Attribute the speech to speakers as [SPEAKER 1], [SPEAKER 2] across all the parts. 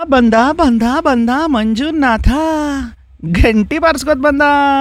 [SPEAKER 1] ಬಂದ ಬಂದ ಬಂದ ಮಂಜುನಾಥ ಗಂಟಿ ಬಾರಿಸ್ಕೊತ್ ಬಂದ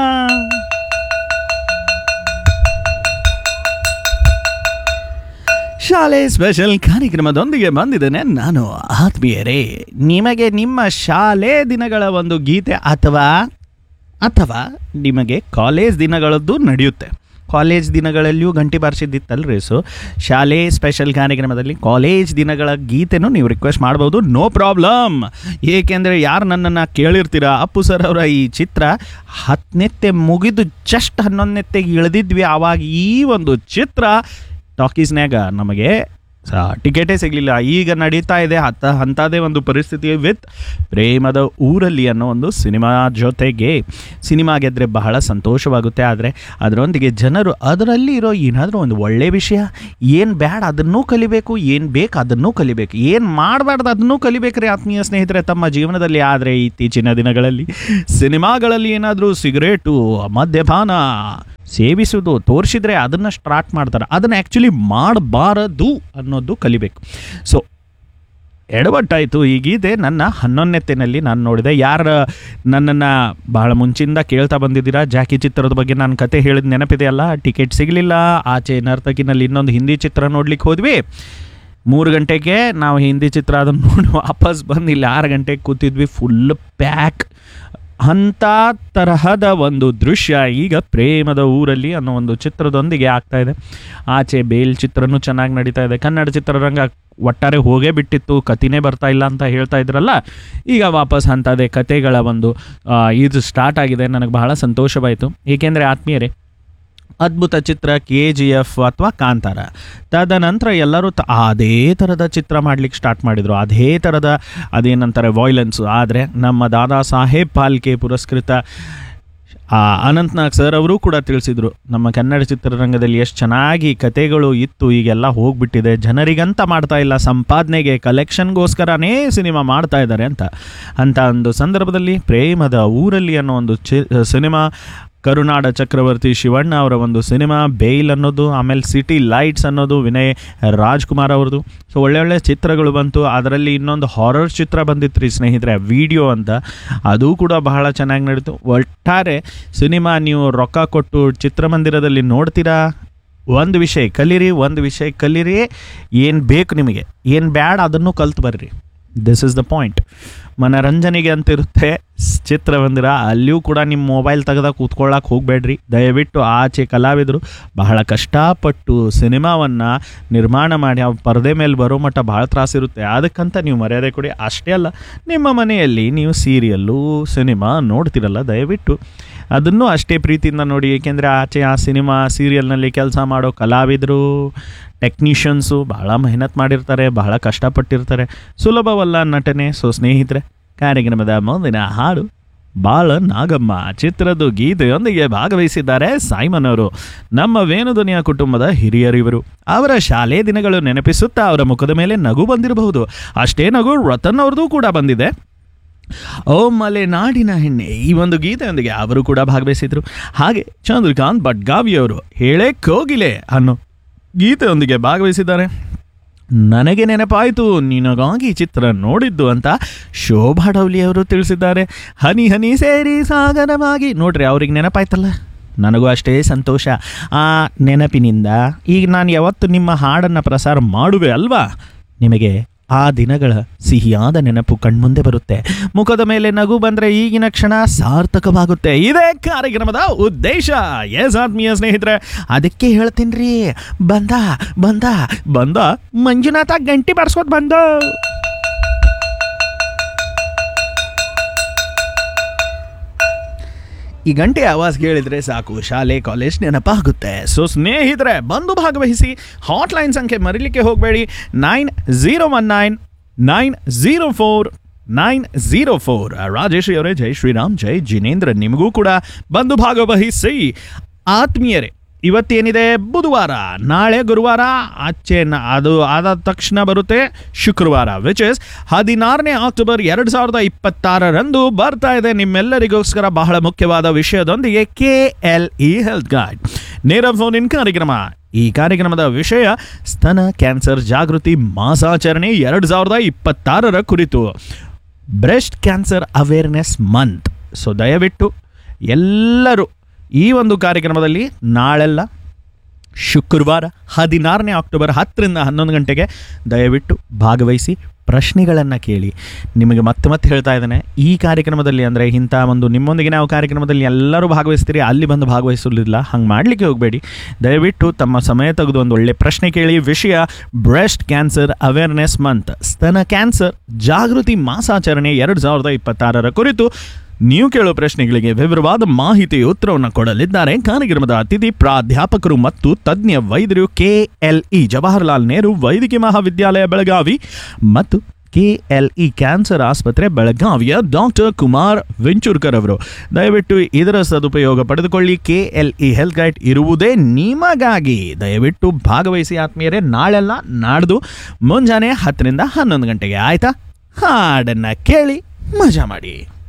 [SPEAKER 1] ಶಾಲೆ ಸ್ಪೆಷಲ್ ಕಾರ್ಯಕ್ರಮದೊಂದಿಗೆ ಬಂದಿದ್ದೇನೆ ನಾನು ಆತ್ಮೀಯರೇ ನಿಮಗೆ ನಿಮ್ಮ ಶಾಲೆ ದಿನಗಳ ಒಂದು ಗೀತೆ ಅಥವಾ ಅಥವಾ ನಿಮಗೆ ಕಾಲೇಜ್ ದಿನಗಳದ್ದು ನಡೆಯುತ್ತೆ ಕಾಲೇಜ್ ದಿನಗಳಲ್ಲಿಯೂ ಗಂಟೆ ಬಾರಿಸಿದ್ದಿತ್ತಲ್ರಿ ಸೊ ಶಾಲೆ ಸ್ಪೆಷಲ್ ಕಾರ್ಯಕ್ರಮದಲ್ಲಿ ಕಾಲೇಜ್ ದಿನಗಳ ಗೀತೆನೂ ನೀವು ರಿಕ್ವೆಸ್ಟ್ ಮಾಡ್ಬೋದು ನೋ ಪ್ರಾಬ್ಲಮ್ ಏಕೆಂದರೆ ಯಾರು ನನ್ನನ್ನು ಕೇಳಿರ್ತೀರ ಅಪ್ಪು ಸರ್ ಅವರ ಈ ಚಿತ್ರ ಹತ್ತನೆತ್ತೆ ಮುಗಿದು ಜಸ್ಟ್ ಹನ್ನೊಂದನೆತ್ತೆಗೆ ಇಳಿದಿದ್ವಿ ಆವಾಗ ಈ ಒಂದು ಚಿತ್ರ ಟಾಕೀಸ್ನ್ಯಾಗ ನಮಗೆ ಟಿಕೆಟೇ ಸಿಗಲಿಲ್ಲ ಈಗ ನಡೀತಾ ಇದೆ ಹತ್ತ ಅಂಥದ್ದೇ ಒಂದು ಪರಿಸ್ಥಿತಿ ವಿತ್ ಪ್ರೇಮದ ಊರಲ್ಲಿ ಅನ್ನೋ ಒಂದು ಸಿನಿಮಾ ಜೊತೆಗೆ ಸಿನಿಮಾ ಗೆದ್ದರೆ ಬಹಳ ಸಂತೋಷವಾಗುತ್ತೆ ಆದರೆ ಅದರೊಂದಿಗೆ ಜನರು ಅದರಲ್ಲಿ ಇರೋ ಏನಾದರೂ ಒಂದು ಒಳ್ಳೆಯ ವಿಷಯ ಏನು ಬ್ಯಾಡ ಅದನ್ನೂ ಕಲಿಬೇಕು ಏನು ಬೇಕು ಅದನ್ನೂ ಕಲಿಬೇಕು ಏನು ಮಾಡಬಾರ್ದು ಅದನ್ನೂ ಕಲಿಬೇಕ್ರಿ ಆತ್ಮೀಯ ಸ್ನೇಹಿತರೆ ತಮ್ಮ ಜೀವನದಲ್ಲಿ ಆದರೆ ಇತ್ತೀಚಿನ ದಿನಗಳಲ್ಲಿ ಸಿನಿಮಾಗಳಲ್ಲಿ ಏನಾದರೂ ಸಿಗರೇಟು ಮದ್ಯಪಾನ ಸೇವಿಸುವುದು ತೋರಿಸಿದ್ರೆ ಅದನ್ನು ಸ್ಟಾರ್ಟ್ ಮಾಡ್ತಾರೆ ಅದನ್ನು ಆ್ಯಕ್ಚುಲಿ ಮಾಡಬಾರದು ಅನ್ನೋದು ಕಲಿಬೇಕು ಸೊ ಎಡವಟ್ಟಾಯಿತು ಈ ಗೀತೆ ನನ್ನ ಹನ್ನೊಂದನೆತ್ತಿನಲ್ಲಿ ನಾನು ನೋಡಿದೆ ಯಾರು ನನ್ನನ್ನು ಬಹಳ ಮುಂಚಿಂದ ಕೇಳ್ತಾ ಬಂದಿದ್ದೀರಾ ಜಾಕಿ ಚಿತ್ರದ ಬಗ್ಗೆ ನಾನು ಕತೆ ಹೇಳಿದ ನೆನಪಿದೆಯಲ್ಲ ಟಿಕೆಟ್ ಸಿಗಲಿಲ್ಲ ಆಚೆ ನರ್ತಕಿನಲ್ಲಿ ಇನ್ನೊಂದು ಹಿಂದಿ ಚಿತ್ರ ನೋಡ್ಲಿಕ್ಕೆ ಹೋದ್ವಿ ಮೂರು ಗಂಟೆಗೆ ನಾವು ಹಿಂದಿ ಚಿತ್ರ ಅದನ್ನು ನೋಡಿ ವಾಪಸ್ ಬಂದು ಇಲ್ಲಿ ಆರು ಗಂಟೆಗೆ ಕೂತಿದ್ವಿ ಫುಲ್ ಪ್ಯಾಕ್ ಅಂಥ ತರಹದ ಒಂದು ದೃಶ್ಯ ಈಗ ಪ್ರೇಮದ ಊರಲ್ಲಿ ಅನ್ನೋ ಒಂದು ಚಿತ್ರದೊಂದಿಗೆ ಆಗ್ತಾ ಇದೆ ಆಚೆ ಬೇಲ್ ಚಿತ್ರನೂ ಚೆನ್ನಾಗಿ ನಡೀತಾ ಇದೆ ಕನ್ನಡ ಚಿತ್ರರಂಗ ಒಟ್ಟಾರೆ ಹೋಗೇ ಬಿಟ್ಟಿತ್ತು ಕತಿನೇ ಬರ್ತಾ ಇಲ್ಲ ಅಂತ ಹೇಳ್ತಾ ಇದ್ರಲ್ಲ ಈಗ ವಾಪಸ್ ಅಂಥದ್ದೇ ಕತೆಗಳ ಒಂದು ಆ, ಇದು ಸ್ಟಾರ್ಟ್ ಆಗಿದೆ ನನಗೆ ಬಹಳ ಸಂತೋಷವಾಯಿತು ಏಕೆಂದರೆ ಆತ್ಮೀಯರೇ ಅದ್ಭುತ ಚಿತ್ರ ಕೆ ಜಿ ಎಫ್ ಅಥವಾ ಕಾಂತಾರ ತದನಂತರ ಎಲ್ಲರೂ ತ ಅದೇ ಥರದ ಚಿತ್ರ ಮಾಡ್ಲಿಕ್ಕೆ ಸ್ಟಾರ್ಟ್ ಮಾಡಿದರು ಅದೇ ಥರದ ಅದೇನಂತಾರೆ ವಾಯ್ಲೆನ್ಸು ಆದರೆ ನಮ್ಮ ದಾದಾ ಸಾಹೇಬ್ ಪಾಲ್ಕೆ ಪುರಸ್ಕೃತ ಆ, ಅನಂತ್ನಾಗ್ ಸರ್ ಅವರು ಕೂಡ ತಿಳಿಸಿದರು ನಮ್ಮ ಕನ್ನಡ ಚಿತ್ರರಂಗದಲ್ಲಿ ಎಷ್ಟು ಚೆನ್ನಾಗಿ ಕತೆಗಳು ಇತ್ತು ಈಗೆಲ್ಲ ಹೋಗ್ಬಿಟ್ಟಿದೆ ಜನರಿಗಂತ ಮಾಡ್ತಾ ಇಲ್ಲ ಸಂಪಾದನೆಗೆ ಕಲೆಕ್ಷನ್ಗೋಸ್ಕರನೇ ಸಿನಿಮಾ ಮಾಡ್ತಾ ಇದ್ದಾರೆ ಅಂತ ಅಂತ ಒಂದು ಸಂದರ್ಭದಲ್ಲಿ ಪ್ರೇಮದ ಊರಲ್ಲಿ ಅನ್ನೋ ಒಂದು ಚಿ ಸಿನಿಮಾ ಕರುನಾಡ ಚಕ್ರವರ್ತಿ ಶಿವಣ್ಣ ಅವರ ಒಂದು ಸಿನಿಮಾ ಬೇಲ್ ಅನ್ನೋದು ಆಮೇಲೆ ಸಿಟಿ ಲೈಟ್ಸ್ ಅನ್ನೋದು ವಿನಯ್ ರಾಜ್ಕುಮಾರ್ ಅವ್ರದ್ದು ಸೊ ಒಳ್ಳೆ ಒಳ್ಳೆ ಚಿತ್ರಗಳು ಬಂತು ಅದರಲ್ಲಿ ಇನ್ನೊಂದು ಹಾರರ್ ಚಿತ್ರ ಬಂದಿತ್ತು ರೀ ಸ್ನೇಹಿತರೆ ವಿಡಿಯೋ ಅಂತ ಅದು ಕೂಡ ಬಹಳ ಚೆನ್ನಾಗಿ ನಡೀತು ಒಟ್ಟಾರೆ ಸಿನಿಮಾ ನೀವು ರೊಕ್ಕ ಕೊಟ್ಟು ಚಿತ್ರಮಂದಿರದಲ್ಲಿ ನೋಡ್ತೀರಾ ಒಂದು ವಿಷಯ ಕಲೀರಿ ಒಂದು ವಿಷಯ ಕಲೀರಿ ಏನು ಬೇಕು ನಿಮಗೆ ಏನು ಬ್ಯಾಡ ಅದನ್ನು ಕಲ್ತು ಬರ್ರಿ ದಿಸ್ ಇಸ್ ದ ಪಾಯಿಂಟ್ ಮನರಂಜನೆಗೆ ಅಂತಿರುತ್ತೆ ಸ್- ಚಿತ್ರಮಂದಿರ ಅಲ್ಲಿಯೂ ಕೂಡ ನಿಮ್ಮ ಮೊಬೈಲ್ ತೆಗೆದ ಕೂತ್ಕೊಳ್ಳೋಕೆ ಹೋಗಬೇಡ್ರಿ ದಯವಿಟ್ಟು ಆಚೆ ಕಲಾವಿದರು ಬಹಳ ಕಷ್ಟಪಟ್ಟು ಸಿನಿಮಾವನ್ನು ನಿರ್ಮಾಣ ಮಾಡಿ ಆ ಪರದೆ ಮೇಲೆ ಬರೋ ಮಟ್ಟ ಭಾಳ ತ್ರಾಸಿರುತ್ತೆ ಅದಕ್ಕಂತ ನೀವು ಮರ್ಯಾದೆ ಕೊಡಿ ಅಷ್ಟೇ ಅಲ್ಲ ನಿಮ್ಮ ಮನೆಯಲ್ಲಿ ನೀವು ಸೀರಿಯಲ್ಲು ಸಿನಿಮಾ ನೋಡ್ತಿರಲ್ಲ ದಯವಿಟ್ಟು ಅದನ್ನು ಅಷ್ಟೇ ಪ್ರೀತಿಯಿಂದ ನೋಡಿ ಏಕೆಂದರೆ ಆಚೆ ಆ ಸಿನಿಮಾ ಸೀರಿಯಲ್ನಲ್ಲಿ ಕೆಲಸ ಮಾಡೋ ಕಲಾವಿದರು ಟೆಕ್ನಿಷಿಯನ್ಸು ಬಹಳ ಮೆಹನತ್ ಮಾಡಿರ್ತಾರೆ ಬಹಳ ಕಷ್ಟಪಟ್ಟಿರ್ತಾರೆ ಸುಲಭವಲ್ಲ ನಟನೆ ಸೊ ಸ್ನೇಹಿತರೆ ಕಾರ್ಯಕ್ರಮದ ಮುಂದಿನ ಹಾಡು ಬಾಳ ನಾಗಮ್ಮ ಚಿತ್ರದ ಗೀತೆಯೊಂದಿಗೆ ಭಾಗವಹಿಸಿದ್ದಾರೆ ಸೈಮನ್ ಅವರು ನಮ್ಮ ವೇಣುಧ್ವನಿಯ ಕುಟುಂಬದ ಹಿರಿಯರಿವರು ಅವರ ಶಾಲೆ ದಿನಗಳು ನೆನಪಿಸುತ್ತಾ ಅವರ ಮುಖದ ಮೇಲೆ ನಗು ಬಂದಿರಬಹುದು ಅಷ್ಟೇ ನಗು ರತನ್ ಅವ್ರದ್ದು ಕೂಡ ಬಂದಿದೆ ಓ ಮಲೆನಾಡಿನ ಹೆಣ್ಣೆ ಈ ಒಂದು ಗೀತೆಯೊಂದಿಗೆ ಅವರು ಕೂಡ ಭಾಗವಹಿಸಿದ್ರು ಹಾಗೆ ಚಂದ್ರಕಾಂತ್ ಭಟ್ಗಾವಿಯವರು ಹೇಳೇ ಕೋಗಿಲೆ ಅನ್ನೋ ಗೀತೆಯೊಂದಿಗೆ ಭಾಗವಹಿಸಿದ್ದಾರೆ ನನಗೆ ನೆನಪಾಯಿತು ನಿನಗಾಗಿ ಚಿತ್ರ ನೋಡಿದ್ದು ಅಂತ ಶೋಭಾ ಡೌಲಿ ಅವರು ತಿಳಿಸಿದ್ದಾರೆ ಹನಿ ಹನಿ ಸೇರಿ ಸಾಗರವಾಗಿ ನೋಡ್ರಿ ಅವ್ರಿಗೆ ನೆನಪಾಯ್ತಲ್ಲ ನನಗೂ ಅಷ್ಟೇ ಸಂತೋಷ ಆ ನೆನಪಿನಿಂದ ಈಗ ನಾನು ಯಾವತ್ತು ನಿಮ್ಮ ಹಾಡನ್ನು ಪ್ರಸಾರ ಮಾಡುವೆ ಅಲ್ವಾ ನಿಮಗೆ ಆ ದಿನಗಳ ಸಿಹಿಯಾದ ನೆನಪು ಕಣ್ಮುಂದೆ ಬರುತ್ತೆ ಮುಖದ ಮೇಲೆ ನಗು ಬಂದರೆ ಈಗಿನ ಕ್ಷಣ ಸಾರ್ಥಕವಾಗುತ್ತೆ ಇದೇ ಕಾರ್ಯಕ್ರಮದ ಉದ್ದೇಶ ಎಸ್ ಆತ್ಮೀಯ ಸ್ನೇಹಿತರೆ ಅದಕ್ಕೆ ಹೇಳ್ತೀನಿ ರೀ ಬಂದ ಬಂದ ಬಂದ ಮಂಜುನಾಥ ಗಂಟಿ ಬಾರಿಸ್ಕೋತ ಬಂದ ಈ ಗಂಟೆ ಆವಾಜ್ ಕೇಳಿದ್ರೆ ಸಾಕು ಶಾಲೆ ಕಾಲೇಜ್ ನೆನಪಾಗುತ್ತೆ ಸೊ ಸ್ನೇಹಿತರೆ ಬಂದು ಭಾಗವಹಿಸಿ ಹಾಟ್ಲೈನ್ ಸಂಖ್ಯೆ ಮರಿಲಿಕ್ಕೆ ಹೋಗಬೇಡಿ nine zero one nine nine zero four nine zero four Rajeshwari ಅವರೇ ಜೈ ಶ್ರೀರಾಮ್ ಜೈ ಜಿನೇಂದ್ರ ನಿಮಗೂ ಕೂಡ ಬಂದು ಭಾಗವಹಿಸಿ ಆತ್ಮೀಯರೇ ಇವತ್ತೇನಿದೆ ಬುಧವಾರ ನಾಳೆ ಗುರುವಾರ ಆಚೆ ನ- ಅದು ಆದ ತಕ್ಷಣ ಬರುತ್ತೆ ಶುಕ್ರವಾರ ವಿಚ್ ಇಸ್ ಹದಿನಾರನೇ ಅಕ್ಟೋಬರ್ ಎರಡು ಸಾವಿರದ ಇಪ್ಪತ್ತಾರರಂದು ಬರ್ತಾ ಇದೆ ನಿಮ್ಮೆಲ್ಲರಿಗೋಸ್ಕರ ಬಹಳ ಮುಖ್ಯವಾದ ವಿಷಯದೊಂದಿಗೆ K L E health guide ನೇರ ಫೋನ್ ಇನ್ ಕಾರ್ಯಕ್ರಮ ಈ ಕಾರ್ಯಕ್ರಮದ ವಿಷಯ ಸ್ತನ ಕ್ಯಾನ್ಸರ್ ಜಾಗೃತಿ ಮಾಸಾಚರಣೆ ಎರಡು ಸಾವಿರದ ಇಪ್ಪತ್ತಾರರ ಕುರಿತು breast cancer awareness month so ದಯವಿಟ್ಟು ಎಲ್ಲರೂ ಈ ಒಂದು ಕಾರ್ಯಕ್ರಮದಲ್ಲಿ ನಾಳೆಲ್ಲ ಶುಕ್ರವಾರ ಹದಿನಾರನೇ ಅಕ್ಟೋಬರ್ ಹತ್ತರಿಂದ ಹನ್ನೊಂದು ಗಂಟೆಗೆ ದಯವಿಟ್ಟು ಭಾಗವಹಿಸಿ ಪ್ರಶ್ನೆಗಳನ್ನು ಕೇಳಿ ನಿಮಗೆ ಮತ್ತೆ ಮತ್ತೆ ಹೇಳ್ತಾ ಇದ್ದೇನೆ ಈ ಕಾರ್ಯಕ್ರಮದಲ್ಲಿ ಅಂದರೆ ಇಂಥ ಒಂದು ನಿಮ್ಮೊಂದಿಗೆ ನಾವು ಕಾರ್ಯಕ್ರಮದಲ್ಲಿ ಎಲ್ಲರೂ ಭಾಗವಹಿಸ್ತೀರಿ ಅಲ್ಲಿ ಬಂದು ಭಾಗವಹಿಸಲಿಲ್ಲ ಹಂಗೆ ಮಾಡಲಿಕ್ಕೆ ಹೋಗಬೇಡಿ ದಯವಿಟ್ಟು ತಮ್ಮ ಸಮಯ ತೆಗೆದು ಒಂದು ಒಳ್ಳೆ ಪ್ರಶ್ನೆ ಕೇಳಿ ವಿಷಯ ಬ್ರೆಸ್ಟ್ ಕ್ಯಾನ್ಸರ್ ಅವೇರ್ನೆಸ್ ಮಂತ್ ಸ್ತನ ಕ್ಯಾನ್ಸರ್ ಜಾಗೃತಿ ಮಾಸಾಚರಣೆ ಎರಡು ಸಾವಿರದ ಇಪ್ಪತ್ತಾರರ ಕುರಿತು ನೀವು ಕೇಳೋ ಪ್ರಶ್ನೆಗಳಿಗೆ ವಿವರವಾದ ಮಾಹಿತಿ ಉತ್ತರವನ್ನು ಕೊಡಲಿದ್ದಾರೆ ಕಾರ್ಯಕ್ರಮದ ಅತಿಥಿ ಪ್ರಾಧ್ಯಾಪಕರು ಮತ್ತು ತಜ್ಞ ವೈದ್ಯರು ಕೆಎಲ್ಇ ಜವಾಹರ್ಲಾಲ್ ನೆಹರು ವೈದ್ಯಕೀಯ ಮಹಾವಿದ್ಯಾಲಯ ಬೆಳಗಾವಿ ಮತ್ತು ಕೆಎಲ್ಇ ಕ್ಯಾನ್ಸರ್ ಆಸ್ಪತ್ರೆ ಬೆಳಗಾವಿಯ ಡಾಕ್ಟರ್ ಕುಮಾರ್ ವೆಂಚೂರ್ಕರ್ ಅವರು ದಯವಿಟ್ಟು ಇದರ ಸದುಪಯೋಗ ಪಡೆದುಕೊಳ್ಳಿ ಕೆಎಲ್ಇ ಹೆಲ್ತ್ ಗೈಡ್ ಇರುವುದೇ ನಿಮಗಾಗಿ ದಯವಿಟ್ಟು ಭಾಗವಹಿಸಿ ಆತ್ಮೀಯರೇ ನಾಳೆಲ್ಲ ನಾಡ್ದು ಮುಂಜಾನೆ ಹತ್ತರಿಂದ ಹನ್ನೊಂದು ಗಂಟೆಗೆ ಆಯ್ತಾ ಹಾಡನ್ನು ಕೇಳಿ ಮಜಾ ಮಾಡಿ